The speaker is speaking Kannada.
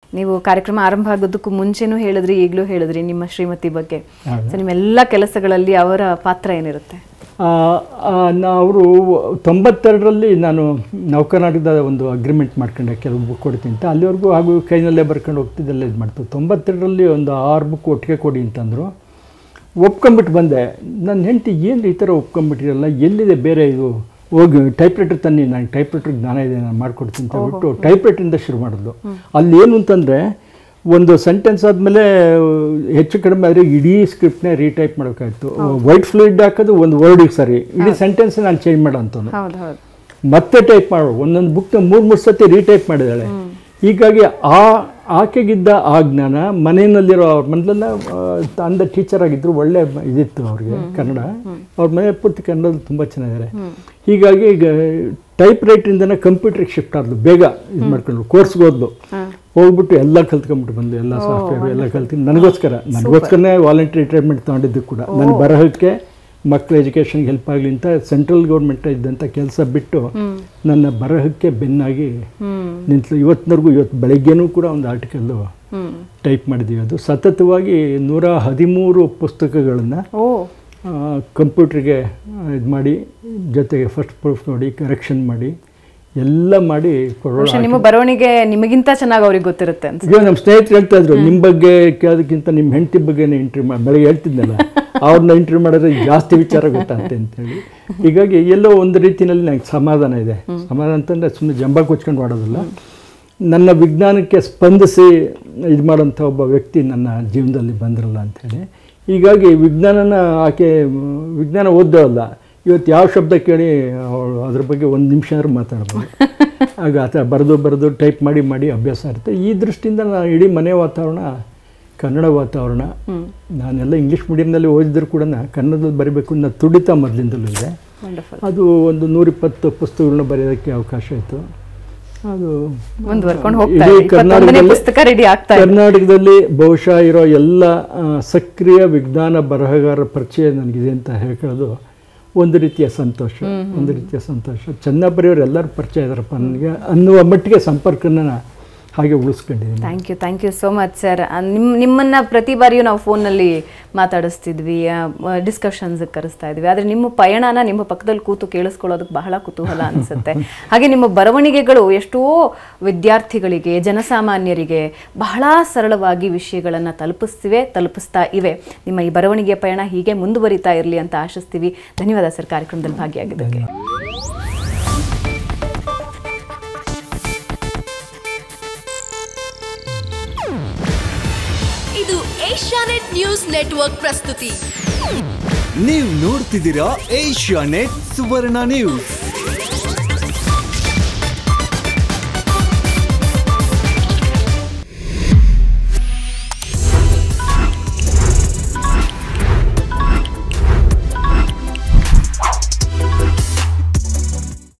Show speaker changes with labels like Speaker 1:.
Speaker 1: ನೀವು ಕಾರ್ಯಕ್ರಮ ಆರಂಭ ಆಗೋದಕ್ಕೂ ಮುಂಚೆನೂ ಹೇಳಿದ್ರಿ ಈಗಲೂ ಹೇಳಿದ್ರಿ ನಿಮ್ಮ ಶ್ರೀಮತಿ ಬಗ್ಗೆ
Speaker 2: ಹೌದು.
Speaker 1: ಸೊ ನಿಮ್ಮೆಲ್ಲ ಕೆಲಸಗಳಲ್ಲಿ ಅವರ ಪಾತ್ರ ಏನಿರುತ್ತೆ
Speaker 2: ಅವರು ತೊಂಬತ್ತೆರಡರಲ್ಲಿ ನಾನು ನೌಕರ್ನಾಟಕದ ಒಂದು ಅಗ್ರಿಮೆಂಟ್ ಮಾಡ್ಕೊಂಡೆ ಕೆಲವು ಬುಕ್ ಕೊಡ್ತೀನಿ ಅಂತ ಅಲ್ಲಿವರೆಗೂ ಹಾಗೂ ಕೈನಲ್ಲೇ ಬರ್ಕೊಂಡು ಹೋಗ್ತಿದ್ದೆಲ್ಲ ಇದು ಮಾಡ್ತು ತೊಂಬತ್ತೆರಡರಲ್ಲಿ ಒಂದು ಆರು ಬುಕ್ ಒಟ್ಟಿಗೆ ಕೊಡಿ ಅಂತಂದರು ಒಪ್ಕೊಂಬಿಟ್ಟು ಬಂದೆ ನನ್ನ ಹೆಂಡತಿ ಏನು ಈ ಥರ ಒಪ್ಕೊಂಬಿಟ್ಟಿರಲ್ಲ ಎಲ್ಲಿದೆ ಬೇರೆ ಇದು ಹೋಗಿ ಟೈಪ್ರೈಟರ್ ತನ್ನಿ ನನಗೆ ಟೈಪ್ರೈಟರ್ ಜ್ಞಾನ ಇದೆ ನಾನು ಮಾಡ್ಕೊಡ್ತೀನಿ ಅಂತ ಬಿಟ್ಟು ಟೈಪ್ರೈಟರಿಂದ ಶುರು ಮಾಡಿದ್ಲು ಅಲ್ಲಿ ಏನು ಅಂತಂದರೆ ಒಂದು ಸೆಂಟೆನ್ಸ್ ಆದಮೇಲೆ ಹೆಚ್ಚು ಕಡಿಮೆ ಆದರೆ ಇಡೀ ಸ್ಕ್ರಿಪ್ಟ್ನೇ ರೀಟೈಪ್ ಮಾಡೋಕ್ಕಾಯ್ತು ವೈಟ್ ಫ್ಲೂಯಿಡ್ ಹಾಕೋದು ಒಂದು ವರ್ಡಿಗೆ ಸರಿ ಇಡೀ ಸೆಂಟೆನ್ಸ್ ನಾನು ಚೇಂಜ್ ಮಾಡೋ ಅಂತವನು
Speaker 1: ಹೌದು ಹೌದು
Speaker 2: ಮತ್ತೆ ಟೈಪ್ ಮಾಡು ಒಂದೊಂದು ಬುಕ್ನ ಮೂರು ಮೂರು ಸತಿ ರೀಟೈಪ್ ಮಾಡಿದ್ದಾಳೆ ಹೀಗಾಗಿ ಆ ಆಕೆಗಿದ್ದ ಆ ಜ್ಞಾನ ಮನೆಯಲ್ಲಿರೋ ಅವ್ರ ಮೊದಲೆಲ್ಲ ಅಂದ ಟೀಚರ್ ಆಗಿದ್ರು ಒಳ್ಳೆ ಮ- ಇದಿತ್ತು ಅವ್ರಿಗೆ ಕನ್ನಡ ಅವ್ರ ಮನೆ ಪೂರ್ತಿ ಕನ್ನಡದಲ್ಲಿ ತುಂಬ ಚೆನ್ನಾಗಿದ್ದಾರೆ ಹೀಗಾಗಿ ಈಗ ಟೈಪ್ ರೈಟ್ರಿಂದನೇ ಕಂಪ್ಯೂಟ್ರಿಗೆ ಶಿಫ್ಟ್ ಆದ್ಲು ಬೇಗ ಇದು ಮಾಡ್ಕೊಂಡ್ರು ಕೋರ್ಸ್ಗೆ ಹೋದ್ಲು ಹೋಗ್ಬಿಟ್ಟು ಎಲ್ಲ ಕಲ್ತ್ಕೊಂಡ್ಬಿಟ್ಟು ಬಂದು ಎಲ್ಲ ಸಾಫ್ಟ್ವೇರ್ ಎಲ್ಲ ಕಲ್ತೀನಿ ನನಗೋಸ್ಕರ ನನಗೋಸ್ಕರನೇ ವಾಲಂಟ್ರಿ ರಿಟೈರ್ಮೆಂಟ್ ತೊಗೊಂಡಿದ್ದು ಕೂಡ ನನ್ನ ಬರಹಕ್ಕೆ ಮಕ್ಕಳ ಎಜುಕೇಷನ್ಗೆ ಹೆಲ್ಪ್ ಆಗಲಿ ಅಂತ ಸೆಂಟ್ರಲ್ ಗೌರ್ಮೆಂಟ್ ಇದ್ದಂಥ ಕೆಲಸ ಬಿಟ್ಟು ನನ್ನ ಬರಹಕ್ಕೆ ಬೆನ್ನಾಗಿ
Speaker 1: ಹ್ಮ್
Speaker 2: ನಿಂತಲು ಇವತ್ತಿನವರೆಗೂ ಇವತ್ತು ಬೆಳಗ್ಗೆನೂ ಕೂಡ ಒಂದು ಆರ್ಟಿಕಲ್ಲು
Speaker 1: ಹ್ಮ್
Speaker 2: ಟೈಪ್ ಮಾಡಿದ್ದೀವಿ ಅದು ಸತತವಾಗಿ ನೂರ ಹದಿಮೂರು ಪುಸ್ತಕಗಳನ್ನು
Speaker 1: ಓ
Speaker 2: ಕಂಪ್ಯೂಟ್ರಿಗೆ ಇದು ಮಾಡಿ ಜೊತೆಗೆ ಫಸ್ಟ್ ಪ್ರೂಫ್ ನೋಡಿ ಕರೆಕ್ಷನ್ ಮಾಡಿ ಎಲ್ಲ ಮಾಡಿ ಕೊಡೋಣ
Speaker 1: ಬಹುಶಃ ನಿಮ್ಮ ಬರವಣಿಗೆ ನಿಮಗಿಂತ ಚೆನ್ನಾಗಿ ಅವ್ರಿಗೆ ಗೊತ್ತಿರುತ್ತೆ ಅನ್ಸುತ್ತೆ
Speaker 2: ಈಗ ನಮ್ಮ ಸ್ನೇಹಿತರು ಹೇಳ್ತಾ ಇದ್ರು ನಿಮ್ಮ ಬಗ್ಗೆ ಕೇಳೋದಕ್ಕಿಂತ ನಿಮ್ಮ ಹೆಂಡತಿ ಬಗ್ಗೆನೇ ಇಂಟ್ರಿ ಮಾಡಿ ಬೆಳಗ್ಗೆ ಹೇಳ್ತಿದ್ನಲ್ಲ ಅವ್ರನ್ನ ಇಂಟ್ರಿ ಮಾಡಿದ್ರೆ ಜಾಸ್ತಿ ವಿಚಾರ ಗೊತ್ತಾಗುತ್ತೆ ಅಂತೇಳಿ ಹೀಗಾಗಿ ಎಲ್ಲೋ ಒಂದು ರೀತಿಯಲ್ಲಿ ನನಗೆ ಸಮಾಧಾನ ಇದೆ ಸಮಾಧಾನ ಅಂತಂದರೆ ಸುಮ್ಮನೆ ಜಂಬ ಕೊಚ್ಕೊಂಡು ಮಾಡೋದಿಲ್ಲ ನನ್ನ ವಿಜ್ಞಾನಕ್ಕೆ ಸ್ಪಂದಿಸಿ ಇದು ಮಾಡೋಂಥ ಒಬ್ಬ ವ್ಯಕ್ತಿ ನನ್ನ ಜೀವನದಲ್ಲಿ ಬಂದಿರಲ್ಲ ಅಂಥೇಳಿ ಹೀಗಾಗಿ ವಿಜ್ಞಾನನ ಆಕೆ ಮ್, ವಿಜ್ಞಾನ ಓದೋಲ್ಲ ಇವತ್ತು ಯಾವ ಶಬ್ದ ಕೇಳಿ ಅವಳು ಅದ್ರ ಬಗ್ಗೆ ಒಂದು ನಿಮಿಷ ಆದ್ರೂ ಮಾತಾಡ್ಬೋದು ಆಗ ಆ ಥರ ಬರೆದು ಬರೆದು ಟೈಪ್ ಮಾಡಿ ಮಾಡಿ ಅಭ್ಯಾಸ ಇರುತ್ತೆ ಈ ದೃಷ್ಟಿಯಿಂದ ನಾನು ಇಡೀ ಮನೆ ವಾತಾವರಣ ಕನ್ನಡ ವಾತಾವರಣ ನಾನೆಲ್ಲ ಇಂಗ್ಲೀಷ್ ಮೀಡಿಯಮ್ನಲ್ಲಿ ಓದಿದ್ರು ಕೂಡ ಕನ್ನಡದಲ್ಲಿ ಬರೀಬೇಕು ಅನ್ನೋ ತುಡಿತ ಮೊದಲಿಂದಲೂ ಇದೆ
Speaker 1: ವಂಡರ್ಫುಲ್
Speaker 2: ಅದು ಒಂದು ನೂರಿಪ್ಪತ್ತು ಪುಸ್ತಕಗಳನ್ನ ಬರೆಯೋದಕ್ಕೆ ಅವಕಾಶ ಆಯಿತು ಅದು
Speaker 1: ಮುಂದುವರ್ಕೊಂಡು ಹೋಗ್ತಾ
Speaker 2: ಇಡೀ
Speaker 1: ಇದೆ ಇಪ್ಪತ್ತೊಂದನೇ
Speaker 2: ಕರ್ನಾಟಕದಲ್ಲಿ-
Speaker 1: ಪುಸ್ತಕ ರೆಡಿ ಆಗ್ತಾ ಇದೆ
Speaker 2: ಕರ್ನಾಟಕದಲ್ಲಿ ಬಹುಶಃ ಇರೋ ಎಲ್ಲ ಆ, ಸಕ್ರಿಯ ವಿಜ್ಞಾನ ಬರಹಗಾರರ ಪರಿಚಯ ನನಗಿದೆ ಅಂತ ಹೇಳ್ಕೊಳ್ಳೋದು ಒಂದು ರೀತಿಯ ಸಂತೋಷ ಒಂದು ರೀತಿಯ ಸಂತೋಷ ಚೆನ್ನ ಬರೆಯೋರು ಎಲ್ಲರೂ ಪರಿಚಯ ಇದಾರಪ್ಪ ನನಗೆ ಅನ್ನುವ ಮಟ್ಟಿಗೆ ಸಂಪರ್ಕನ ನಾ ಹಾಗೆ ಉಳಿಸ್ಕೊಂಡಿದ್ದೀನಿ
Speaker 1: thank you thank you so much sir ನಿಮ್ಮ ನಿಮ್ಮನ್ನ ಪ್ರತಿ ಬಾರಿಯೂ ನಾವು ಫೋನಲ್ಲಿ ಮಾತಾಡಿಸ್ತಿದ್ವಿ ಡಿಸ್ಕಷನ್ಸ್ ಕರೆಸ್ತಾ ಇದ್ವಿ ಆದರೆ ನಿಮ್ಮ ಪಯಣನ ನಿಮ್ಮ ಪಕ್ಕದಲ್ಲಿ ಕೂತು ಕೇಳಿಸ್ಕೊಳ್ಳೋದಕ್ಕೆ ಬಹಳ ಕುತೂಹಲ ಅನಿಸುತ್ತೆ ಹಾಗೆ ನಿಮ್ಮ ಬರವಣಿಗೆಗಳು ಎಷ್ಟೋ ವಿದ್ಯಾರ್ಥಿಗಳಿಗೆ ಜನಸಾಮಾನ್ಯರಿಗೆ ಬಹಳ ಸರಳವಾಗಿ ವಿಷಯಗಳನ್ನು ತಲುಪಿಸ್ತಿವೆ ತಲುಪಿಸ್ತಾ ಇವೆ ನಿಮ್ಮ ಈ ಬರವಣಿಗೆಯ ಪಯಣ ಹೀಗೆ ಮುಂದುವರಿತಾ ಇರಲಿ ಅಂತ ಆಶಿಸ್ತೀವಿ ಧನ್ಯವಾದ ಸರ್ ಕಾರ್ಯಕ್ರಮದಲ್ಲಿ ಭಾಗಿಯಾಗಿದ್ದಕ್ಕೆ
Speaker 3: ಇದು ಏಷ್ಯಾನೆಟ್ ನ್ಯೂಸ್ ನೆಟ್ವರ್ಕ್ ಪ್ರಸ್ತುತಿ
Speaker 4: ನೀವು ನೋಡ್ತಿದ್ದೀರಾ ಏಷ್ಯಾ ನೆಟ್ ಸುವರ್ಣ ನ್ಯೂಸ್